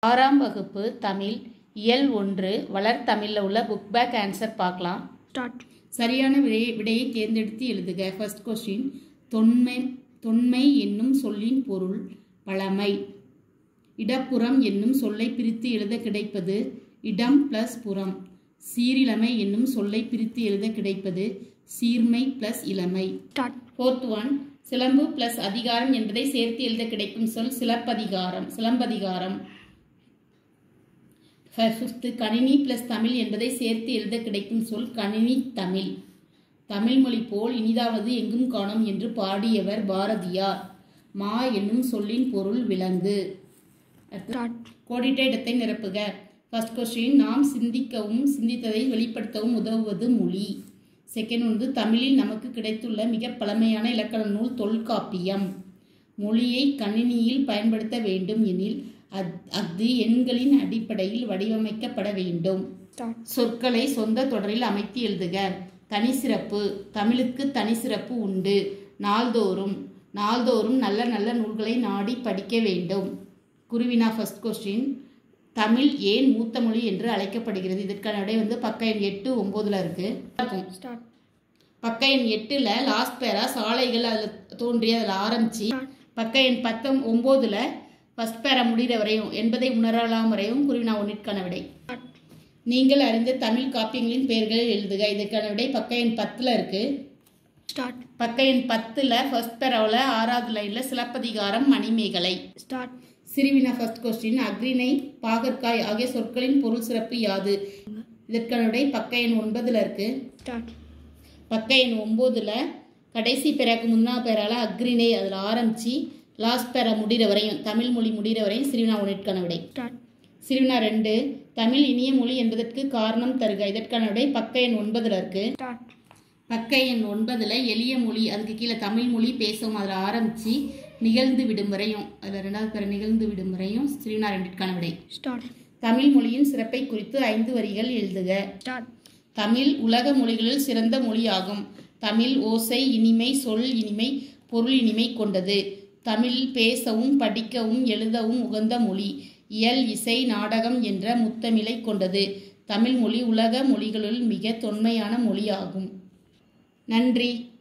ஆறாம் வகுப்பு தமிழ் இயல் ஒன்று வளர்தமிழில் உள்ள புக் பேக் ஆன்சர் பார்க்கலாம் ஸ்டார்ட் சரியான விடையை விடையை தேர்ந்தெடுத்து எழுதுக ஃபர்ஸ்ட் கொஸ்டின் தொன்மை தொன்மை என்னும் சொல்லின் பொருள் பழமை இடப்புறம் என்னும் சொல்லை பிரித்து எழுத கிடைப்பது இடம் பிளஸ் புறம் சீரிழமை என்னும் சொல்லை பிரித்து எழுத கிடைப்பது சீர்மை பிளஸ் இளமை ஸ்டார்ட் ஃபோர்த் ஒன் சிலம்பு பிளஸ் அதிகாரம் என்பதை சேர்த்து எழுத கிடைக்கும் சொல் சிலப்பதிகாரம் சிலம்பதிகாரம் ஃபிஃப்த்து கணினி பிளஸ் தமிழ் என்பதை சேர்த்து எழுத கிடைக்கும் சொல் கணினி தமிழ் தமிழ் மொழி போல் இனிதாவது எங்கும் காணோம் என்று பாடியவர் பாரதியார் மா என்னும் சொல்லின் பொருள் விலங்கு அடுத்து ஸ்டார்ட் கோடிட்ட இடத்தை நிரப்புக ஃபர்ஸ்ட் கொஸ்டின் நாம் சிந்திக்கவும் சிந்தித்ததை வெளிப்படுத்தவும் உதவுவது மொழி செகண்ட் வந்து தமிழில் நமக்கு கிடைத்துள்ள மிக பழமையான இலக்கண நூல் தொல்காப்பியம் மொழியை கணினியில் பயன்படுத்த வேண்டும் எனில் அத் அது எண்களின் அடிப்படையில் வடிவமைக்கப்பட வேண்டும் ஸ்டார்ட் சொற்களை சொந்த தொடரில் அமைத்து எழுதுக தனி சிறப்பு தமிழுக்கு தனி சிறப்பு உண்டு நாள்தோறும் நாள்தோறும் நல்ல நல்ல நூல்களை நாடி படிக்க வேண்டும் குருவினா ஃபர்ஸ்ட் கொஸ்டின் தமிழ் ஏன் மூத்த மொழி என்று அழைக்கப்படுகிறது இதற்கான விடை வந்து பக்க எண் எட்டு ஒம்போதுல இருக்கு இருக்கும் ஸ்டார்ட் பக்க எண் எட்டுல லாஸ்ட் பேரா சாலைகள் அதில் தோன்றி அதில் ஆரம்பிச்சு பக்க எண் பத்தொம் ஒம்போதுல ஃபர்ஸ்ட் பேரா முடிகிற வரையும் என்பதை உணரலாம் வரையும் குருவினா ஒன்றிற்கான விடை ஸ்டார்ட் நீங்கள் அறிந்த தமிழ் காப்பியங்களின் பெயர்களை எழுதுக இதற்கான விடை பக்க எண் பத்தில் இருக்கு ஸ்டார்ட் பக்க எண் பத்தில் ஃபர்ஸ்ட் பேராவில் ஆறாவது லைனில் சிலப்பதிகாரம் மணிமேகலை ஸ்டார்ட் சிறுவினா ஃபர்ஸ்ட் கொஸ்டின் அக்ரிணை பாகற்காய் ஆகிய சொற்களின் பொருள் சிறப்பு யாது இதற்கான விடை பக்க எண் ஒன்பதுல இருக்கு ஸ்டார்ட் பக்க எண் ஒம்போதுல கடைசி பேராக்கு முன்னா பேரால அக்ரிணை அதில் ஆரம்பிச்சு லாஸ்ட் பேரா முடிகிற வரையும் தமிழ் மொழி முடிகிற வரையும் சிறுவினா ஒன்றிற்கான விடை ஸ்டார்ட் சிறுவினா ரெண்டு தமிழ் இனிய மொழி என்பதற்கு காரணம் தருக இதற்கான விடை பக்க எண் ஒன்பதுல இருக்கு ஸ்டார்ட் பக்க எண் ஒன்பதுல எளிய மொழி அதுக்கு கீழே தமிழ் மொழி பேசவும் அதில் ஆரம்பிச்சு நிகழ்ந்து விடும் வரையும் அதில் ரெண்டாவது பேர் நிகழ்ந்து விடும் வரையும் சிறுவினா ரெண்டிற்கான விடை ஸ்டார்ட் தமிழ் மொழியின் சிறப்பை குறித்து ஐந்து வரிகள் எழுதுக ஸ்டார்ட் தமிழ் உலக மொழிகளில் சிறந்த மொழியாகும் தமிழ் ஓசை இனிமை சொல் இனிமை பொருள் இனிமை கொண்டது தமிழ் பேசவும் படிக்கவும் எழுதவும் உகந்த மொழி இயல் இசை நாடகம் என்ற முத்தமிழை கொண்டது தமிழ் மொழி உலக மொழிகளுள் மிக தொன்மையான மொழியாகும் நன்றி